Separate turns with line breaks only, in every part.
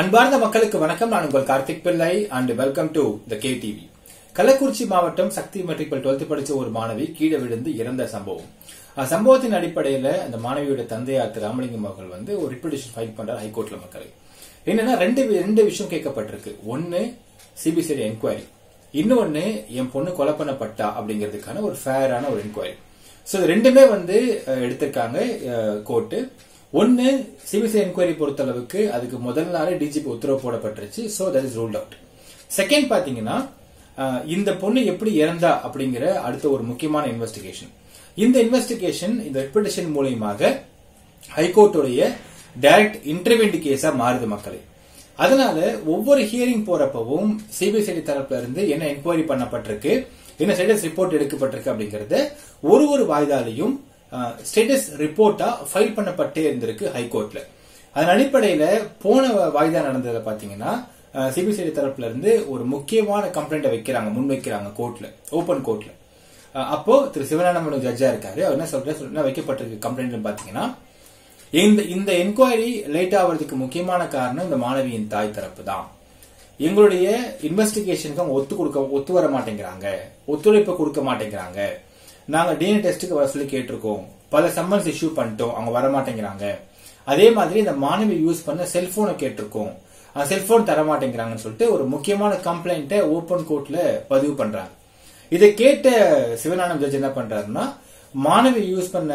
அன்பார்ந்த மக்களுக்கு வணக்கம் நான் உங்கள் Karthik Pillai and welcome to the K TV Kallakurichi மாவட்டம் சக்தி மெட்ரிக் டுவெல்த் படிச்ச ஒரு மாணவி கீழே விழுந்து இறந்த சம்பவம் அந்த சம்பவத்தின் அடிப்படையில அந்த மாணவியோட தந்தையார் திரு ராமலிங்கம் அவர்கள் வந்து ஒரு ரிப்பிடிஷன் ஃபைல் பண்றார் ஹைகோர்ட்ல மக்களை என்னன்னா ரெண்டு ரெண்டு விஷயம் கேட்கப்பட்டிருக்கு ஒன்னு சிபிசிஐடி என்கொயரி இன்னொன்னு என் பொண்ணு கொலை பண்ணப்பட்டா அப்படிங்கிறதுக்கான ஒரு ஃபேரான ஒரு என்கொயரி ஸோ இது ரெண்டுமே வந்து அஹ், எடுத்திருக்காங்க கோர்ட்டு ஒன்னு சிபிசிஐ என்கொயரி பொறுத்தளவுக்கு அதுக்கு முதல் நாளே டிஜிபி உத்தரவு போடப்பட்டுருச்சு so that is ruled out second பாத்தீங்கன்னா அஹ், இந்த பொண்ணு எப்படி இறந்தா அப்படிங்கிற அடுத்த ஒரு முக்கியமான இன்வெஸ்டிகேஷன் இந்த இன்வெஸ்டிகேஷன் இந்த ரெப்புடேஷன் மூலியமாக ஹைகோர்ட்டுடைய டைரக்ட் இன்டர்வென்ட் கேஸா மாறுது மக்களே அதனால ஒவ்வொரு ஹியரிங் போறப்பவும் சிபிசிஐடி தரப்புல இருந்து என்ன என்கொயரி பண்ணப்பட்டிருக்கு என்ன ஸ்டேட்டஸ் ரிப்போர்ட் எடுக்கப்பட்டிருக்கு அப்படிங்கறத ஒரு ஒரு வாய்தாலையும் ஸ்டேட்டஸ் ரிப்போர்ட்டா ஃபைல் பண்ணப்பட்டே இருந்திருக்கு ஹைகோர்ட்ல அதன் அடிப்படையில போன வாய்தா நடந்ததுல பாத்தீங்கன்னா சிபிசிஐடி தரப்புல இருந்து ஒரு முக்கியமான கம்ப்ளைண்ட்டை வைக்கிறாங்க முன் வைக்கிறாங்க கோர்ட்ல ஓபன் கோர்ட்ல அஹ் அப்போ திரு சிவநாராயணன் ஜட்ஜா இருக்காரு அவர் என்ன சொல்ற என்ன வைக்கப்பட்டிருக்கு கம்ப்ளைண்ட் பாத்தீங்கன்னா இந்த இந்த என்கொயரி லேட் ஆகிறதுக்கு முக்கியமான காரணம் இந்த மாணவியின் தாய் தரப்பு தான் எங்களுடைய இன்வெஸ்டிகேஷனுக்கு அவங்க ஒத்து கொடுக்க ஒத்து வர மாட்டேங்கிறாங்க ஒத்துழைப்பு கொடுக்க மாட்டேங்கிறாங்க நாங்க டிஎன்ஏ டெஸ்ட்டுக்கு வர சொல்லி கேட்டிருக்கோம் பல சம்மன்ஸ் இஷ்யூ பண்ணிட்டோம் அவங்க வர மாட்டேங்கிறாங்க அதே மாதிரி இந்த மாணவி யூஸ் பண்ண செல்போனை கேட்டிருக்கோம் அந்த செல்போன் தர மாட்டேங்கிறாங்கன்னு சொல்லிட்டு ஒரு முக்கியமான கம்ப்ளைண்ட்டை ஓபன் கோர்ட்ல பதிவு பண்றாங்க இதை கேட்ட சிவநானந்த் ஜட்ஜ் என்ன பண்றாருன்னா மாணவி யூஸ் பண்ண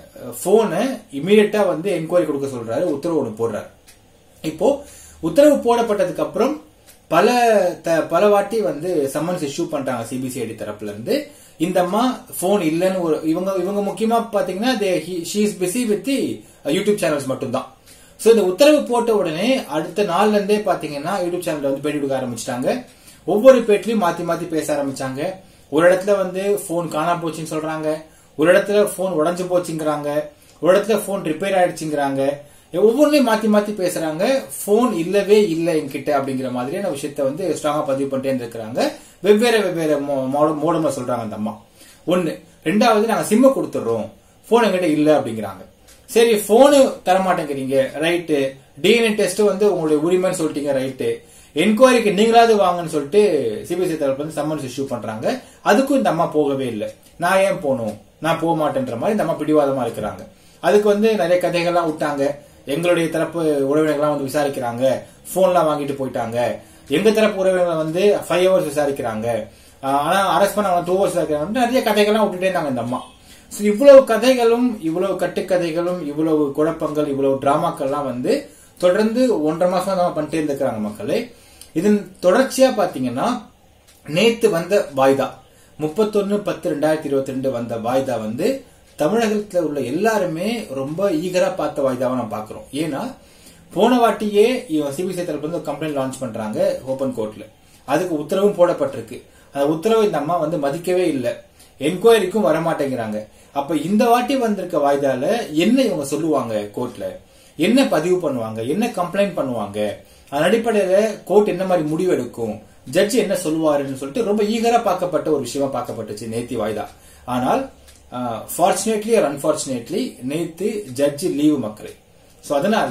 போனை இமீடியட்டா வந்து என்கொயரி கொடுக்க சொல்றாரு உத்தரவு ஒன்று போடுறாரு இப்போ உத்தரவு போடப்பட்டதுக்கு அப்புறம் பல த- பல வாட்டி வந்து சம்மன்ஸ் இஷ்யூ பண்றாங்க சிபிசிஐடி தரப்புல இருந்து இந்த அம்மா போன் இல்லைன்னு ஒரு இவங்க இவங்க முக்கியமா பாத்தீங்கன்னா she is busy with YouTube channels மட்டும்தான் சோ இந்த உத்தரவு போட்ட உடனே அடுத்த நாள்ல இருந்தே பாத்தீங்கன்னா யூடியூப் சேனல்ல வந்து பேட்டி கொடுக்க ஆரம்பிச்சிட்டாங்க ஒவ்வொரு பேட்டிலையும் மாத்தி மாத்தி பேச ஆரம்பிச்சாங்க ஒரு இடத்துல வந்து போன் காணாம போச்சுன்னு சொல்றாங்க ஒரு இடத்துல போன் உடைஞ்சு போச்சுங்கிறாங்க ஒரு இடத்துல போன் ரிப்பேர் ஆயிடுச்சுங்கிறாங்க ஒவ்வொன்றையும் மாத்தி மாத்தி பேசுறாங்க போன் இல்லவே இல்லை என்கிட்ட அப்படிங்கிற மாதிரியான விஷயத்த வந்து ஸ்ட்ராங்கா பதிவு பண்ணிட்டே இருந்திருக்கிறாங்க வெவ்வேறு வெவ்வேறு மோடமா சொல்றாங்க அந்த அம்மா ஒண்ணு ரெண்டாவது நாங்க சிம்ம கொடுத்துடுறோம் போன் எங்கிட்ட இல்ல அப்படிங்கிறாங்க சரி போனு தர மாட்டேங்கிறீங்க ரைட்டு டிஎன்ஏ டெஸ்ட் வந்து உங்களுடைய உரிமைன்னு சொல்லிட்டீங்க ரைட்டு என்கொயரிக்கு நீங்களாவது வாங்கன்னு சொல்லிட்டு சிபிஎஸ்சி தரப்பு வந்து சம்மன்ஸ் இஷ்யூ பண்றாங்க அதுக்கும் இந்த அம்மா போகவே இல்லை நான் ஏன் போகணும் நான் போக மாட்டேன்ற மாதிரி இந்த அம்மா பிடிவாதமா இருக்கிறாங்க அதுக்கு வந்து நிறைய கதைகள்லாம் விட்டாங்க எங்களுடைய தரப்பு உறவினர்கள்லாம் வந்து விசாரிக்கிறாங்க போன்லாம் வாங்கிட்டு போயிட்டாங்க எங்க தரப்பு உறவினர்கள் வந்து ஃபைவ் ஹவர்ஸ் விசாரிக்கிறாங்க ஆஹ் ஆனா அரெஸ்ட் பண்ண டூ ஹவர்ஸ் விசாரிக்கிறாங்க நிறைய கதைகள்லாம் விட்டுட்டே இருந்தாங்க இந்த அம்மா So, இவ்வளவு கதைகளும் இவ்வளவு கட்டுக்கதைகளும் இவ்வளவு குழப்பங்கள் இவ்வளவு டிராமாக்கள்லாம் வந்து தொடர்ந்து ஒன்றரை மாசம் தான் பண்ணிட்டே இருந்திருக்கிறாங்க மக்களே இதன் தொடர்ச்சியா பாத்தீங்கன்னா நேத்து வந்த வாய்தா முப்பத்தொன்னு பத்து ரெண்டாயிரத்தி இருபத்தி ரெண்டு வந்த வாய்தா வந்து தமிழகத்துல உள்ள எல்லாருமே ரொம்ப ஈகரா பார்த்த வாய்தாவை நான் பாக்குறோம் ஏன்னா போன வாட்டியே சிபிசிஐ தரப்பு வந்து கம்ப்ளைண்ட் லான்ச் பண்றாங்க ஓபன் கோர்ட்ல அதுக்கு உத்தரவும் போடப்பட்டிருக்கு அந்த உத்தரவை இந்த அம்மா வந்து மதிக்கவே இல்லை என்கொயரிக்கும் வர மாட்டேங்கிறாங்க அப்ப இந்த வாட்டி வந்திருக்க வாய்தால என்ன இவங்க சொல்லுவாங்க கோர்ட்ல என்ன பதிவு பண்ணுவாங்க என்ன கம்ப்ளைண்ட் பண்ணுவாங்க அதன் அடிப்படையில கோர்ட் என்ன மாதிரி முடிவு எடுக்கும் ஜட்ஜ் என்ன சொல்லுவாருன்னு சொல்லிட்டு ரொம்ப ஈகரா பார்க்கப்பட்ட ஒரு விஷயமா பார்க்கப்பட்டுச்சு நேத்தி வாய்தா ஆனால் ஃபார்ச்சுனேட்லி ஆர் அன்பார்ச்சுனேட்லி நேத்து ஜட்ஜ் லீவு மக்களே சோ அதனால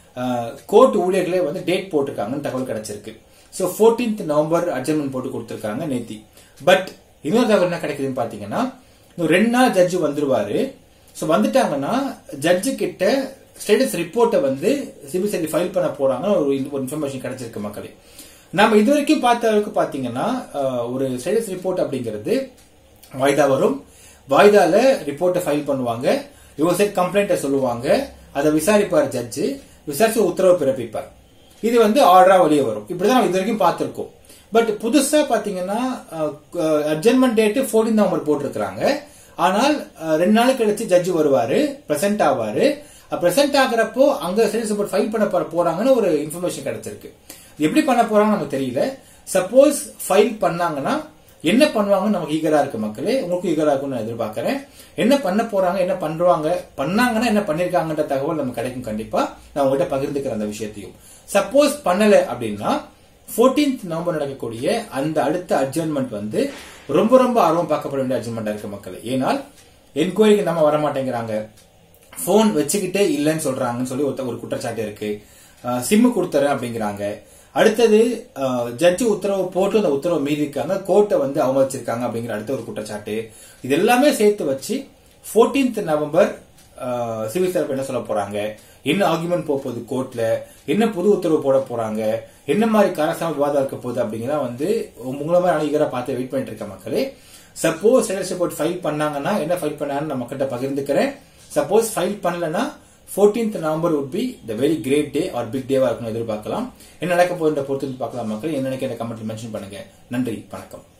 கோர்ட் ஊழியர்களே வந்து டேட் போட்டிருக்காங்கன்னு தகவல் கிடைச்சிருக்கு சோ 14th நவம்பர் அட்ஜமெண்ட் போட்டு கொடுத்திருக்காங்க நேத்தி பட் இன்னொரு தகவல் என்ன கிடைக்குதுன்னு பாத்தீங்கன்னா இன்னும் ரெண்டு நாள் ஜட்ஜ் வந்துருவாரு சோ வந்துட்டாங்கன்னா ஜட்ஜு கிட்ட ஸ்டேட்டஸ் ரிப்போர்ட்டை வந்து சிபிசிஐடி ஃபைல் பண்ண போறாங்க ஒரு இன்ஃபர்மேஷன் கிடைச்சிருக்கு மக்களே நாம இது வரைக்கும் பார்த்த வரைக்கும் பாத்தீங்கன்னா அஹ், ஒரு ஸ்டேட்டஸ் ரிப்போர்ட் அப்படிங்கிறது வாய்தா வரும் வாய்தால ரிப்போர்ட்டை ஃபைல் பண்ணுவாங்க இவங்க சைட் கம்ப்ளைண்ட்டை சொல்லுவாங்க அதை விசாரிப்பார் ஜட்ஜு விசாரிச்சு உத்தரவு பிறப்பிப்பார் இது வந்து ஆர்டரா வெளியே வரும் இப்படிதான் நம்ம இது வரைக்கும் பார்த்திருக்கோம் பட் புதுசா பாத்தீங்கன்னா அட்ஜன்மெண்ட் டேட் 14 நவம்பர் போட்டிருக்கிறாங்க ஆனால் அஹ், ரெண்டு நாள் கழிச்சு ஜட்ஜ் வருவாரு பிரசன்ட் ஆவாரு பிரசன்ட் ஆகுறப்போ அங்க சென்ஸ் ரிப்போர்ட் ஃபைல் பண்ண போற- போறாங்கன்னு ஒரு இன்ஃபர்மேஷன் கிடைச்சிருக்கு இது எப்படி பண்ண போறாங்கன்னு நமக்கு தெரியல சப்போஸ் ஃபைல் பண்ணாங்கன்னா என்ன பண்ணுவாங்கன்னு நமக்கு ஈகரா இருக்கு மக்களே உங்களுக்கு ஈகரா இருக்கும்னு நான் எதிர்பார்க்கறேன் என்ன பண்ண போறாங்க என்ன பண்றாங்க பண்ணாங்கன்னா என்ன பண்ணிருக்காங்கன்ற தகவல் நமக்கு கிடைக்கும் கண்டிப்பா நான் உங்ககிட்ட பகிர்ந்துக்கிறேன் அந்த விஷயத்தையும் சப்போஸ் பண்ணல அப்படின்னா 14th நவம்பர் நடக்கக்கூடிய அந்த அடுத்த அட்ஜர்மெண்ட் வந்து ரொம்ப ரொம்ப ஆர்வம் பார்க்கப்பட வேண்டிய அட்ஜர்மெண்டா இருக்கு மக்களே ஏனால் என்கொயரிக்கு நம்ம வர மாட்டேங்கிறாங்க போன் வச்சுக்கிட்டே இல்லைன்னு சொல்றாங்கன்னு சொல்லி ஒருத்த- ஒரு குற்றச்சாட்டு இருக்கு சிம்மு கொடுத்துறேன் அப்படிங்கிறாங்க அடுத்தது ஜட்ஜி உத்தரவு போட்டு அந்த உத்தரவு மீதிருக்காங்க கோர்ட்டை வந்து அவமதிச்சிருக்காங்க அப்படிங்கிற அடுத்த ஒரு குற்றச்சாட்டு இது எல்லாமே சேர்த்து வச்சு 14th நவம்பர் சிவில் தரப்பு என்ன சொல்ல போறாங்க என்ன ஆர்குமெண்ட் போக போகுது கோர்ட்ல என்ன புது உத்தரவு போட போறாங்க என்ன மாதிரி காரசாம விவாதம் இருக்க போகுது அப்படிங்கிறத வந்து உங்களை மாதிரி அனைகரா பார்த்து வெயிட் பண்ணிட்டு இருக்க மக்களே சப்போஸ் ஸ்டேட்டஸ் ரிப்போர்ட் ஃபைல் பண்ணாங்கன்னா என்ன ஃபைல் பண்ணாங்கன்னு நான் மக்கள்கிட்ட பகிர்ந்துக்கிறேன் சப்போஸ் ஃபைல் பண்ணலன்னா 14th November would be the very great day or big டேவா இருக்கணும் எதிர்பார்க்கலாம் என்ன நடக்க போகுதுன்ற பொறுத்து பார்க்கலாம் மக்கள் என்ன நினைக்கிற கமெண்ட்ல மென்ஷன் பண்ணுங்க நன்றி வணக்கம்